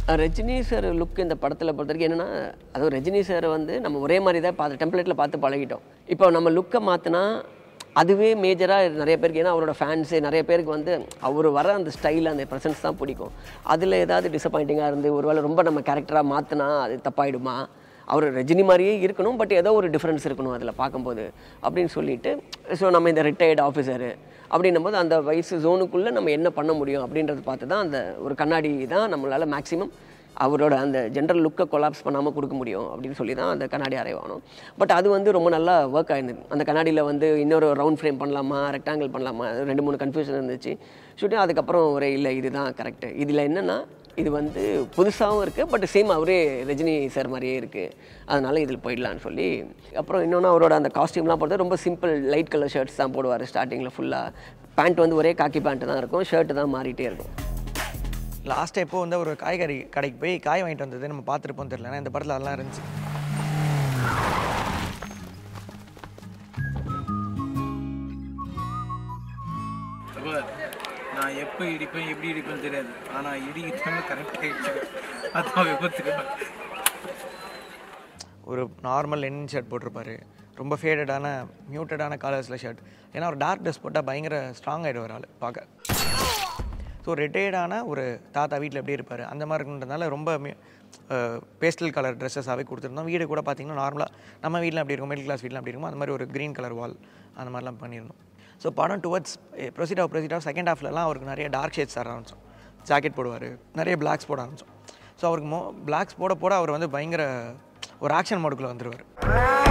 Rajini sir look இந்த படத்தில் பொறுத்த வரைக்கும் என்னென்னா அதுவும் ரஜினி சார் வந்து நம்ம ஒரே மாதிரி தான் பார்த்து டெம்ப்ளேட்டில் பார்த்து பழகிட்டோம் இப்போ நம்ம லுக்கை மாற்றினா அதுவே மேஜராக நிறைய பேருக்கு ஏன்னா அவரோட ஃபேன்ஸு நிறைய பேருக்கு வந்து அவர் வர அந்த ஸ்டைல் அந்த ப்ரெசன்ஸ் தான் பிடிக்கும் அதில் ஏதாவது டிசப்பாயிண்டிங்காக இருந்து ஒருவேளை ரொம்ப நம்ம கேரக்டராக மாற்றினா அது தப்பாயிடுமா அவர் ரஜினி மாதிரியே இருக்கணும் பட் ஏதோ ஒரு டிஃப்ரென்ஸ் இருக்கணும் அதில் பார்க்கும்போது அப்படின்னு சொல்லிட்டு ஸோ நம்ம இந்த ரிட்டையர்டு ஆஃபீஸரு அப்படின்னும் போது அந்த வயசு ஜோனுக்குள்ளே நம்ம என்ன பண்ண முடியும் அப்படின்றத பார்த்து தான் அந்த ஒரு கண்ணாடி தான் நம்மளால் மேக்ஸிமம் அவரோட அந்த ஜென்ரல் லுக்கை கொலாப்ஸ் பண்ணாமல் கொடுக்க முடியும் அப்படின்னு சொல்லி தான் அந்த கண்ணாடி அரைவானோம் பட் அது வந்து ரொம்ப நல்லா ஒர்க் ஆயிருந்தது அந்த கண்ணாடியில் வந்து இன்னொரு ரவுண்ட் ஃப்ரேம் பண்ணலாமா ரெக்டாங்கிள் பண்ணலாமா அது ரெண்டு மூணு கன்ஃபியூஷன் இருந்துச்சு ஷூட்டிங் அதுக்கப்புறம் ஒரு இல்லை இதுதான் கரெக்டு இதில் என்னென்னா இது வந்து புதுசாகவும் இருக்குது பட் சேம் அவரே ரஜினி சார் மாதிரியே இருக்குது அதனால இதில் போயிடலான்னு சொல்லி அப்புறம் இன்னொன்று அவரோட அந்த காஸ்டியூம்லாம் போடுறது ரொம்ப சிம்பிள் லைட் கலர் ஷர்ட்ஸ் தான் போடுவார் ஸ்டார்டிங்கில் ஃபுல்லாக பேண்ட் வந்து ஒரே காக்கி பேண்ட்டு தான் இருக்கும் ஷர்ட்டு தான் மாறிட்டே இருக்கும் லாஸ்ட்டாக இப்போ வந்து ஒரு காய்கறி கடைக்கு போய் காய் வாங்கிட்டு வந்தது நம்ம பார்த்துருப்போம் தெரியல ஏன்னா இந்த படத்தில் அதெல்லாம் இருந்துச்சு அப்ப நான் எப்போ இடிப்பேன் எப்படி இடிப்பேன்னு தெரியாது ஆனால் இடிக்கிட்டாங்க கரெக்டாக இடிச்சிடும் அதான் விபத்து ஒரு நார்மல் லெனின் ஷர்ட் போட்டிருப்பாரு ரொம்ப ஃபேடடான மியூட்டடான கலர்ஸில் ஷர்ட் ஏன்னா ஒரு டார்க் ட்ரெஸ் போட்டால் பயங்கர ஸ்ட்ராங் ஆகிடுவார் ஆள் பார்க்க ஸோ ரிட்டையர்டான ஒரு தாத்தா வீட்டில் எப்படி இருப்பார் அந்த மாதிரி இருக்குன்றதுனால ரொம்ப பேஸ்டல் கலர் ட்ரெஸ்ஸஸாகவே கொடுத்துருந்தோம் வீடு கூட பார்த்தீங்கன்னா நார்மலாக நம்ம வீட்டில் அப்படி இருக்கும் மிடில் கிளாஸ் வீட்டில் அப்படி இருக்கும் அந்த மாதிரி ஒரு க்ரீன் கலர் வால் அந்த மாதிரிலாம் பண்ணியிருந்தோம் ஸோ படம் towards proceed of proceed of second ஹாஃப்லலாம் அவருக்கு நிறைய டார்க் ஷேட்ஸ் தர ஆரம்பிச்சோம் ஜாக்கெட் போடுவார் நிறைய பிளாக்ஸ் போட ஆரம்பிச்சோம் ஸோ அவருக்கு மோ பிளாக்ஸ் போட போட அவர் வந்து பயங்கர ஒரு ஆக்ஷன் மோடுக்குள்ளே வந்துடுவார்